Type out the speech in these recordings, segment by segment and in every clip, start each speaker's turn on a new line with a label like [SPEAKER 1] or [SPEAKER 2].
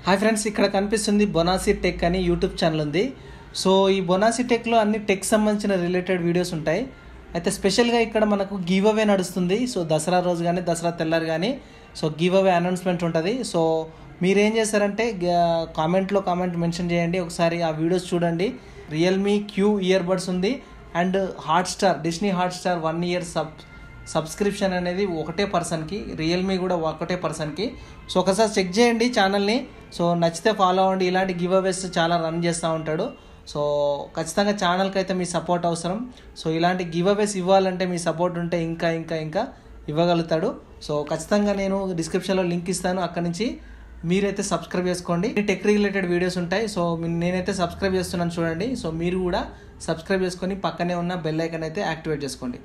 [SPEAKER 1] Hi friends ఇక్కడ కనిపిస్తుంది బొనాసి టెక్ అని యూట్యూబ్ ఛానల్ ఉంది సో ఈ బొనాసి టెక్లో అన్ని టెక్ సంబంధించిన రిలేటెడ్ వీడియోస్ ఉంటాయి అయితే స్పెషల్గా ఇక్కడ మనకు గివ్ అవే నడుస్తుంది సో దసరా రోజు కానీ దసరా తెల్లారి కానీ సో గివ్ అవే అనౌన్స్మెంట్ ఉంటుంది సో మీరేం చేస్తారంటే కామెంట్లో కామెంట్ మెన్షన్ చేయండి ఒకసారి ఆ వీడియోస్ చూడండి రియల్మీ క్యూ ఇయర్ బడ్స్ ఉంది and Hotstar Disney Hotstar one year sub subscription అనేది ఒకటే పర్సన్కి రియల్మీ కూడా ఒకటే పర్సన్కి సో ఒకసారి చెక్ చేయండి ఛానల్ని సో నచ్చితే ఫాలో అవ్వండి ఇలాంటి గివ్ అవేస్ చాలా రన్ చేస్తూ ఉంటాడు సో ఖచ్చితంగా ఛానల్కి అయితే మీ సపోర్ట్ అవసరం సో ఇలాంటి గివ్ అవేస్ ఇవ్వాలంటే మీ సపోర్ట్ ఉంటే ఇంకా ఇంకా ఇంకా ఇవ్వగలుగుతాడు సో ఖచ్చితంగా నేను డిస్క్రిప్షన్లో లింక్ ఇస్తాను అక్కడ నుంచి మీరైతే సబ్స్క్రైబ్ చేసుకోండి టెక్ రిలేటెడ్ వీడియోస్ ఉంటాయి సో నేనైతే సబ్స్క్రైబ్ చేస్తున్నాను చూడండి సో మీరు కూడా సబ్స్క్రైబ్ చేసుకొని పక్కనే ఉన్న బెల్ ఐకన్ అయితే యాక్టివేట్ చేసుకోండి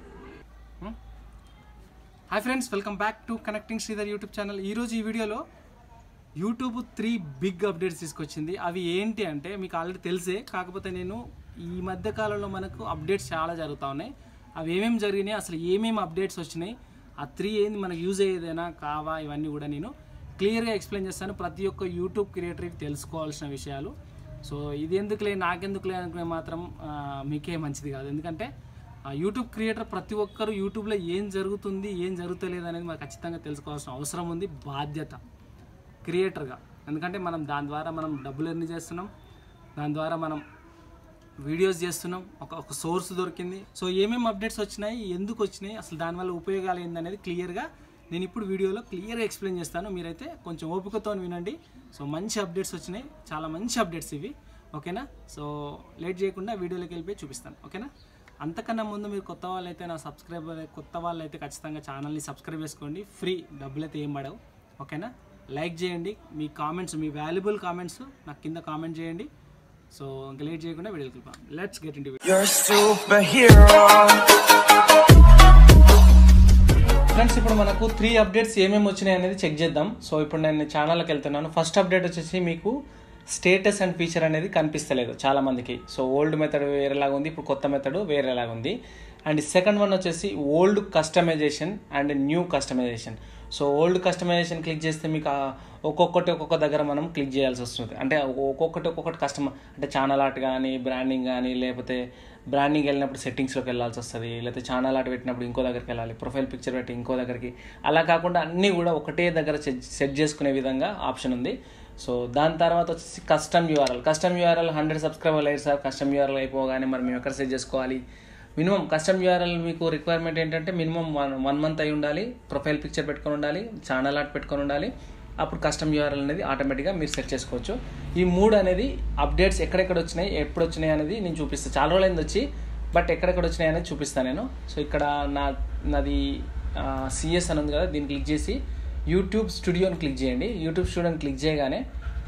[SPEAKER 1] hi friends welcome back to connecting Sridhar YouTube channel ఈరోజు ఈ వీడియోలో యూట్యూబ్ త్రీ బిగ్ అప్డేట్స్ తీసుకొచ్చింది అవి ఏంటి అంటే మీకు ఆల్రెడీ తెలిసే కాకపోతే నేను ఈ మధ్య కాలంలో మనకు అప్డేట్స్ చాలా జరుగుతూ ఉన్నాయి అవి ఏమేమి జరిగినాయి అసలు ఏమేమి అప్డేట్స్ వచ్చినాయి ఆ త్రీ ఏంది మనకు యూజ్ అయ్యేదేనా కావా ఇవన్నీ కూడా నేను క్లియర్గా ఎక్స్ప్లెయిన్ చేస్తాను ప్రతి ఒక్క యూట్యూబ్ క్రియేటర్కి తెలుసుకోవాల్సిన విషయాలు సో ఇది ఎందుకులే నాకెందుకులే అనుకునే మాత్రం ఆ, మీకే మంచిది కాదు ఎందుకంటే ఆ యూట్యూబ్ క్రియేటర్ ప్రతి ఒక్కరు యూట్యూబ్లో ఏం జరుగుతుంది ఏం జరుగుతలేదు అనేది మనకు ఖచ్చితంగా తెలుసుకోవాల్సిన అవసరం ఉంది బాధ్యత క్రియేటర్గా ఎందుకంటే మనం దాని ద్వారా మనం డబ్బులు ఎర్న్ చేస్తున్నాం దాని ద్వారా మనం వీడియోస్ చేస్తున్నాం ఒక ఒక సోర్స్ దొరికింది సో ఏమేమి అప్డేట్స్ వచ్చినాయి ఎందుకు వచ్చినాయి అసలు దానివల్ల ఉపయోగాలు ఏందనేది క్లియర్గా నేను ఇప్పుడు వీడియోలో క్లియర్గా ఎక్స్ప్లెయిన్ చేస్తాను మీరైతే కొంచెం ఓపికతో వినండి సో మంచి అప్డేట్స్ వచ్చినాయి చాలా మంచి అప్డేట్స్ ఇవి ఓకేనా సో లేట్ చేయకుండా వీడియోలోకి వెళ్ళిపోయి చూపిస్తాను ఓకేనా అంతకన్నా ముందు మీరు కొత్త వాళ్ళైతే నా సబ్స్క్రైబర్ కొత్త వాళ్ళైతే ఖచ్చితంగా ఛానల్ని సబ్స్క్రైబ్ చేసుకోండి ఫ్రీ డబ్బులు అయితే ఏం పడవు ఓకేనా లైక్ చేయండి మీ కామెంట్స్ మీ వాల్యుబుల్ కామెంట్స్ నాకు కింద కామెంట్ చేయండి సో ఇంకా లేట్ చేయకుండా వీడియోకి వెళ్ళిపోతాం let's get in
[SPEAKER 2] You're a superhero.
[SPEAKER 1] Friends ఇప్పుడు మనకు త్రీ అప్డేట్స్ ఏమేమి వచ్చినాయి అనేది చెక్ చేద్దాం సో ఇప్పుడు నేను ఛానల్కి వెళ్తున్నాను ఫస్ట్ అప్డేట్ వచ్చేసి మీకు స్టేటస్ అండ్ ఫీచర్ అనేది కనిపిస్తలేదు చాలా మందికి సో ఓల్డ్ మెథడ్ వేరేలాగా ఉంది ఇప్పుడు కొత్త మెథడ్ వేరేలాగా ఉంది అండ్ సెకండ్ వన్ వచ్చేసి old customization and new customization so old customization click చేస్తే మీకు ఆ ఒక్కొక్కటి ఒక్కొక్క దగ్గర మనం క్లిక్ చేయాల్సి వస్తుంది అంటే ఒక్కొక్కటి ఒక్కొక్కటి కస్టమర్ అంటే ఛానల్ ఆర్ట్ కానీ బ్రాండింగ్ కానీ లేకపోతే బ్రాండింగ్ వెళ్ళినప్పుడు సెట్టింగ్స్లోకి వెళ్ళాల్సి వస్తుంది లేకపోతే ఛానల్ ఆర్ట్ పెట్టినప్పుడు ఇంకో దగ్గరికి వెళ్ళాలి ప్రొఫైల్ పిక్చర్ పెట్టి ఇంకో దగ్గరికి అలా కాకుండా అన్నీ కూడా ఒకటే దగ్గర సెట్ చేసుకునే విధంగా ఆప్షన్ ఉంది సో దాని తర్వాత వచ్చేసి custom URL custom URL hundred subscriber అయ్యారు సార్ కస్టమ్ యూఆర్ఎల్ అయిపోగానే మరి మేము ఎక్కడ సెట్ చేసుకోవాలి మినిమం కస్టమ్ యూఆర్ఎల్ మీకు రిక్వైర్మెంట్ ఏంటంటే మినిమం వన్ వన్ మంత్ అయి ఉండాలి ప్రొఫైల్ పిక్చర్ పెట్టుకొని ఉండాలి ఛానల్ ఆర్ట్ పెట్టుకొని ఉండాలి అప్పుడు కస్టమ్ యూఆర్ఎల్ అనేది ఆటోమేటిక్గా మీరు సెట్ చేసుకోవచ్చు ఈ మూడు అనేది అప్డేట్స్ ఎక్కడెక్కడ వచ్చినాయి ఎప్పుడు వచ్చినాయి అనేది నేను చూపిస్తాను చాలా రోజులైంది వచ్చి బట్ ఎక్కడెక్కడ వచ్చినాయి అనేది చూపిస్తాను నేను సో ఇక్కడ నా నాది సిఎస్ అని ఉంది కదా దీన్ని క్లిక్ చేసి యూట్యూబ్ స్టూడియోని క్లిక్ చేయండి యూట్యూబ్ స్టూడియోని క్లిక్ చేయగానే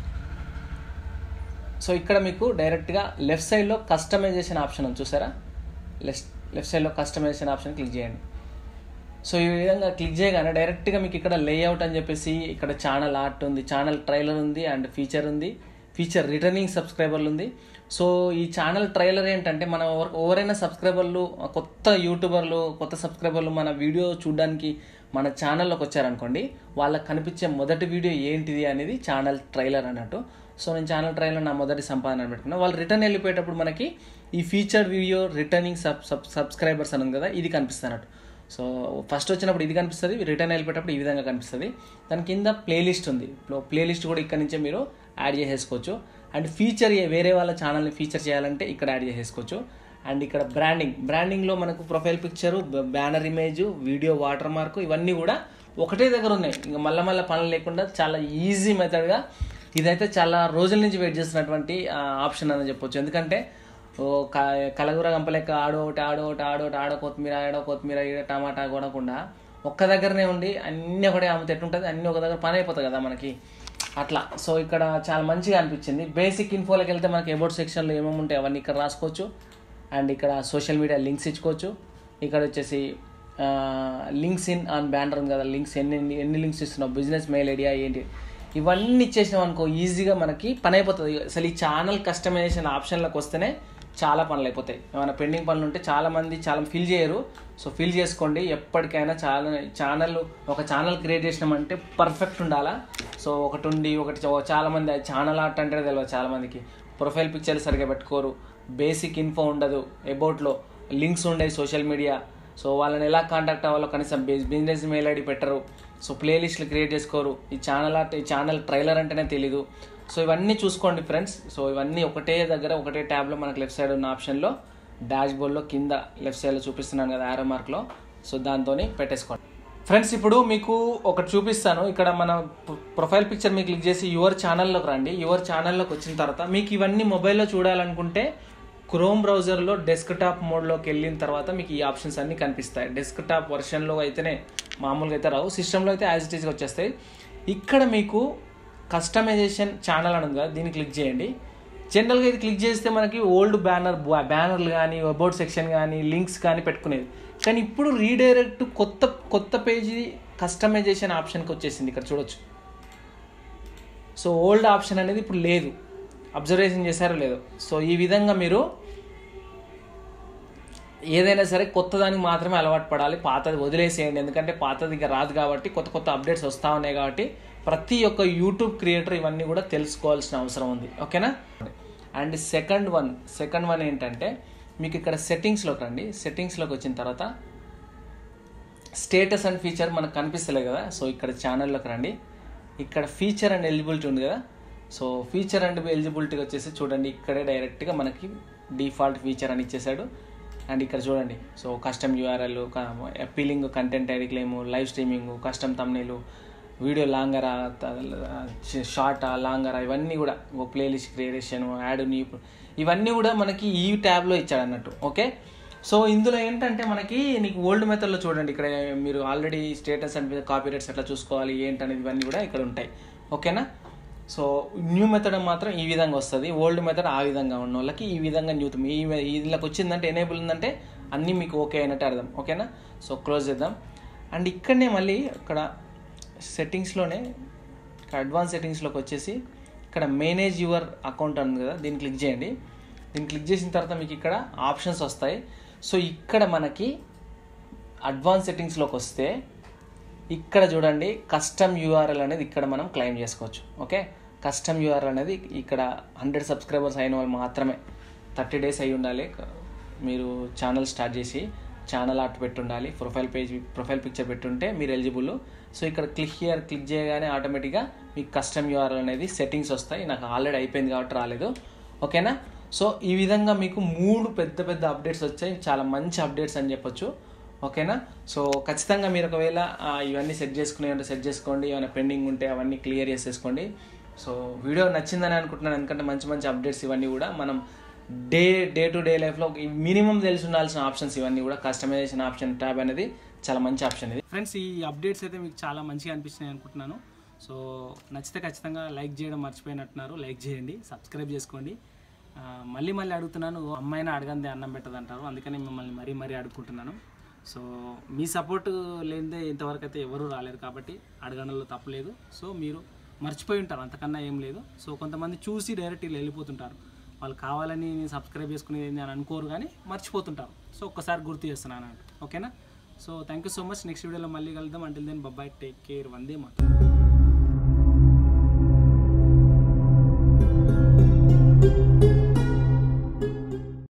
[SPEAKER 1] సో ఇక్కడ మీకు డైరెక్ట్గా లెఫ్ట్ సైడ్లో కస్టమైజేషన్ ఆప్షన్ ఉంది చూసారా లెఫ్ట్ లెఫ్ట్ సైడ్లో కస్టమైజేషన్ ఆప్షన్ క్లిక్ చేయండి సో ఈ విధంగా క్లిక్ చేయగానే డైరెక్ట్గా మీకు ఇక్కడ లేఅవుట్ అని చెప్పేసి ఇక్కడ ఛానల్ ఆర్ట్ ఉంది ఛానల్ ట్రైలర్ ఉంది అండ్ ఫీచర్ ఉంది ఫీచర్ రిటర్నింగ్ సబ్స్క్రైబర్లు ఉంది సో ఈ ఛానల్ ట్రైలర్ ఏంటంటే మన ఎవరు- ఎవరైనా సబ్స్క్రైబర్లు కొత్త యూట్యూబర్లు కొత్త సబ్స్క్రైబర్లు మన వీడియో చూడడానికి మన ఛానల్లోకి వచ్చారనుకోండి వాళ్ళకి కనిపించే మొదటి వీడియో ఏంటిది అనేది ఛానల్ ట్రైలర్ అన్నట్టు సో నేను ఛానల్ ట్రైలర్ నా మొదటి సంపాదన అని పెట్టుకున్నా వాళ్ళు రిటర్న్ వెళ్ళిపోయేటప్పుడు మనకి ఈ feature video returning sub sub subscribers అని ఉంది కదా ఇది కనిపిస్తున్నట్టు సో ఫస్ట్ వచ్చినప్పుడు ఇది కనిపిస్తుంది రిటర్న్ వెళ్ళిపోయేటప్పుడు ఈ విధంగా కనిపిస్తుంది దాని కింద ప్లేలిస్ట్ ఉంది ప్లేలిస్ట్ కూడా ఇక్కడ నుంచే మీరు యాడ్ చేసేసుకోవచ్చు అండ్ ఫీచర్ వేరే వాళ్ళ ఛానల్ని ఫీచర్ చేయాలంటే ఇక్కడ యాడ్ చేసేసుకోవచ్చు అండ్ ఇక్కడ బ్రాండింగ్ బ్రాండింగ్లో మనకు profile picture banner image video water mark ఇవన్నీ కూడా ఒకటే దగ్గర ఉన్నాయి ఇంకా మళ్ళీ మళ్ళీ పనులు లేకుండా చాలా ఈజీ మెథడ్గా ఇదైతే చాలా రోజుల నుంచి వెయిట్ చేస్తున్నటువంటి ఆప్షన్ అని చెప్పొచ్చు ఎందుకంటే ఓ క- కలగూర గంపలెక్క ఆడో ఒకటి ఆడో ఒకటి ఆడో ఒకటి ఆడో కొత్తిమీర ఆడో కొత్తిమీర ఈడ టమాటా కొనకుండా ఒక్క దగ్గరనే ఉండి అన్నీ ఒకటే అమ్మితే ఎట్లుంటుంది అన్నీ ఒక దగ్గర పని అయిపోతుంది కదా మనకి అట్లా సో ఇక్కడ చాలా మంచిగా అనిపించింది బేసిక్ ఇన్ఫోలోకి వెళ్తే మనకి అబౌట్ సెక్షన్లో ఏమేమి ఉంటాయి అవన్నీ ఇక్కడ రాసుకోవచ్చు అండ్ ఇక్కడ సోషల్ మీడియా లింక్స్ ఇచ్చుకోవచ్చు ఇక్కడ వచ్చేసి లింక్స్ ఇన్ ఆన్ బ్యానర్ ఉంది కదా లింక్స్ ఎన్ని ఎన్ని లింక్స్ ఇస్తున్నావు బిజినెస్ మెయిల్ ఐడియా ఏంటి ఇవన్నీ ఇచ్చేసినాం అనుకో ఈజీగా మనకి పని అయిపోతుంది అసలు ఈ ఛానల్ కస్టమైజేషన్ ఆప్షన్లకు వస్తేనే చాలా పనులు అయిపోతాయి ఏమైనా పెండింగ్ పనులు ఉంటే చాలా మంది చాలా ఫిల్ చేయరు సో ఫిల్ చేసుకోండి ఎప్పటికైనా చాలా ఛానల్ ఒక ఛానల్ క్రియేట్ చేసినామంటే పర్ఫెక్ట్ ఉండాలా సో ఒకటి ఉండి ఒకటి చా- చాలా మంది ఛానల్ ఆర్ట్ అంటే తెలియదు చాలా మందికి ప్రొఫైల్ పిక్చర్లు సరిగా పెట్టుకోరు బేసిక్ ఇన్ఫో ఉండదు అబౌట్లో లింక్స్ ఉండేవి సోషల్ మీడియా సో వాళ్ళని ఎలా కాంటాక్ట్ అవ్వాలో కనీసం బిజినెస్ మెయిల్ ఐడి పెట్టరు సో ప్లేలిస్ట్లు క్రియేట్ చేసుకోరు ఈ ఛానల్ ఆర్ట్ ఈ ఛానల్ ట్రైలర్ అంటేనే తెలీదు సో ఇవన్నీ చూసుకోండి ఫ్రెండ్స్ సో ఇవన్నీ ఒకటే దగ్గర ఒకటే ట్యాబ్లో మనకు లెఫ్ట్ సైడ్ ఉన్న ఆప్షన్లో డాష్ బోర్డ్లో కింద లెఫ్ట్ సైడ్లో చూపిస్తున్నాను కదా ఆరో మార్క్లో సో దాంతో పెట్టేసుకోండి ఫ్రెండ్స్ ఇప్పుడు మీకు ఒకటి చూపిస్తాను ఇక్కడ మన ప్రొ- ప్రొఫైల్ పిక్చర్ మీకు క్లిక్ చేసి యువర్ ఛానల్లోకి రండి యువర్ ఛానల్లోకి వచ్చిన తర్వాత మీకు ఇవన్నీ మొబైల్లో చూడాలనుకుంటే క్రోమ్ బ్రౌజర్లో డెస్క్టాప్ మోడ్లోకి వెళ్ళిన తర్వాత మీకు ఈ ఆప్షన్స్ అన్నీ కనిపిస్తాయి డెస్క్టాప్ వర్షన్లో అయితేనే మామూలుగా అయితే రావు సిస్టంలో అయితే యాజ్ ఇట్ ఈస్గా వచ్చేస్తాయి ఇక్కడ మీకు కస్టమైజేషన్ ఛానల్ అని ఉంది కదా దీన్ని క్లిక్ చేయండి జనరల్గా ఇది క్లిక్ చేస్తే మనకి ఓల్డ్ బ్యానర్ బ్యానర్లు కానీ అబౌట్ సెక్షన్ కానీ లింక్స్ కానీ పెట్టుకునేది కానీ ఇప్పుడు రీడైరెక్ట్ కొత్త కొత్త పేజీ కస్టమైజేషన్ ఆప్షన్కి వచ్చేసింది ఇక్కడ చూడొచ్చు సో ఓల్డ్ ఆప్షన్ అనేది ఇప్పుడు లేదు అబ్జర్వేషన్ చేశారో లేదో సో ఈ విధంగా మీరు ఏదైనా సరే కొత్త దానికి మాత్రమే అలవాటు పడాలి పాతది వదిలేసేయండి ఎందుకంటే పాతది ఇంకా రాదు కాబట్టి కొత్త కొత్త అప్డేట్స్ వస్తూ ఉన్నాయి కాబట్టి ప్రతి ఒక్క యూట్యూబ్ క్రియేటర్ ఇవన్నీ కూడా తెలుసుకోవాల్సిన అవసరం ఉంది ఓకేనా and second one second one ఏంటంటే మీకు ఇక్కడ సెట్టింగ్స్లోకి రండి సెట్టింగ్స్లోకి వచ్చిన తర్వాత స్టేటస్ అండ్ ఫీచర్ మనకు కనిపిస్తలేదు కదా సో ఇక్కడ ఛానల్లోకి రండి ఇక్కడ ఫీచర్ అండ్ ఎలిజిబిలిటీ ఉంది కదా సో ఫీచర్ అండ్ ఎలిజిబిలిటీ వచ్చేసి చూడండి ఇక్కడే డైరెక్ట్గా మనకి డిఫాల్ట్ ఫీచర్ అని ఇచ్చేసాడు అండ్ ఇక్కడ చూడండి so custom URL appealing content ID claim live streaming custom thumbnail video లాంగరా షార్టా లాంగరా ఇవన్నీ కూడా ఓ ప్లేలిస్ట్ క్రియేషన్ యాడ్ న్యూ ఇవన్నీ కూడా మనకి ఈ ట్యాబ్లో ఇచ్చాడు అన్నట్టు ఓకే సో ఇందులో ఏంటంటే మనకి నీకు ఓల్డ్ మెథడ్లో చూడండి ఇక్కడ మీరు already status and copy rights ఎట్లా చూసుకోవాలి ఏంటనేది ఇవన్నీ కూడా ఇక్కడ ఉంటాయి ఓకేనా సో న్యూ మెథడ్ మాత్రం ఈ విధంగా వస్తుంది ఓల్డ్ మెథడ్ ఆ విధంగా ఉన్న వాళ్ళకి ఈ విధంగా న్యూ ఈ వీళ్ళకి వచ్చిందంటే ఎనేబుల్ ఉందంటే అన్నీ మీకు ఓకే అయినట్టు అర్థం ఓకేనా సో క్లోజ్ చేద్దాం అండ్ ఇక్కడనే మళ్ళీ ఇక్కడ సెట్టింగ్స్లోనే ఇక్కడ అడ్వాన్స్ సెట్టింగ్స్లోకి వచ్చేసి ఇక్కడ మేనేజ్ యువర్ అకౌంట్ ఉంది కదా దీన్ని క్లిక్ చేయండి దీన్ని క్లిక్ చేసిన తర్వాత మీకు ఇక్కడ ఆప్షన్స్ వస్తాయి సో ఇక్కడ మనకి అడ్వాన్స్ సెట్టింగ్స్లోకి వస్తే ఇక్కడ చూడండి కస్టమ్ యూఆర్ఎల్ అనేది ఇక్కడ మనం క్లెయిమ్ చేసుకోవచ్చు ఓకే కస్టమ్ యూఆర్ఎల్ అనేది ఇక్కడ హండ్రెడ్ సబ్స్క్రైబర్స్ అయిన వాళ్ళు మాత్రమే థర్టీ డేస్ అయి ఉండాలి మీరు ఛానల్ స్టార్ట్ చేసి ఛానల్ ఆర్ట్ పెట్టి ఉండాలి ప్రొఫైల్ పేజ్ ప్రొఫైల్ పిక్చర్ పెట్టుంటే మీరు ఎలిజిబుల్ సో ఇక్కడ క్లిక్ హియర్ క్లిక్ చేయగానే ఆటోమేటిక్గా మీకు కస్టమ్ యూఆర్ఎల్ అనేది సెట్టింగ్స్ వస్తాయి నాకు ఆల్రెడీ అయిపోయింది కాబట్టి రాలేదు ఓకేనా సో ఈ విధంగా మీకు మూడు పెద్ద పెద్ద అప్డేట్స్ వచ్చాయి చాలా మంచి అప్డేట్స్ అని చెప్పొచ్చు ఓకేనా సో ఖచ్చితంగా మీరు ఒకవేళ ఆ, ఇవన్నీ సెట్ చేసుకునే ఉంటే సెట్ చేసుకోండి ఏమైనా పెండింగ్ ఉంటే అవన్నీ క్లియర్ చేసేసుకోండి సో వీడియో నచ్చిందని అనుకుంటున్నాను ఎందుకంటే మంచి మంచి అప్డేట్స్ ఇవన్నీ కూడా మనం డే డే టు డే లైఫ్లో మినిమం తెలిసి ఉండాల్సిన ఆప్షన్స్ ఇవన్నీ కూడా కస్టమైజేషన్ ఆప్షన్ ట్యాబ్ అనేది చాలా మంచి ఆప్షన్ ఇది ఫ్రెండ్స్ ఈ అప్డేట్స్ అయితే మీకు చాలా మంచిగా అనిపించినాయి అనుకుంటున్నాను సో నచ్చితే ఖచ్చితంగా లైక్ చేయడం మర్చిపోయినట్టున్నారు లైక్ చేయండి సబ్స్క్రైబ్ చేసుకోండి ఆ, మళ్ళీ మళ్ళీ అడుగుతున్నాను అమ్మాయినా అడగందే అన్నం పెట్టదు అంటారు అందుకని మిమ్మల్ని మరీ మరీ అడుగుకుంటున్నాను సో మీ సపోర్ట్ లేనిదే ఇంతవరకు అయితే ఎవరు రాలేరు కాబట్టి అడగడంలో తప్పలేదు సో మీరు మర్చిపోయి ఉంటారు అంతకన్నా ఏం లేదు సో కొంతమంది చూసి డైరెక్ట్ ఇలా వెళ్ళిపోతుంటారు వాళ్ళు కావాలని సబ్స్క్రైబ్ చేసుకునేది ఏంది అని అనుకోరు కానీ మర్చిపోతుంటారు సో ఒక్కసారి గుర్తు చేస్తున్నాను అన్నట్టు ఓకేనా so thank you so much next వీడియోలో మళ్ళీ కలుద్దాం until then bye bye take care వందే మాత్రం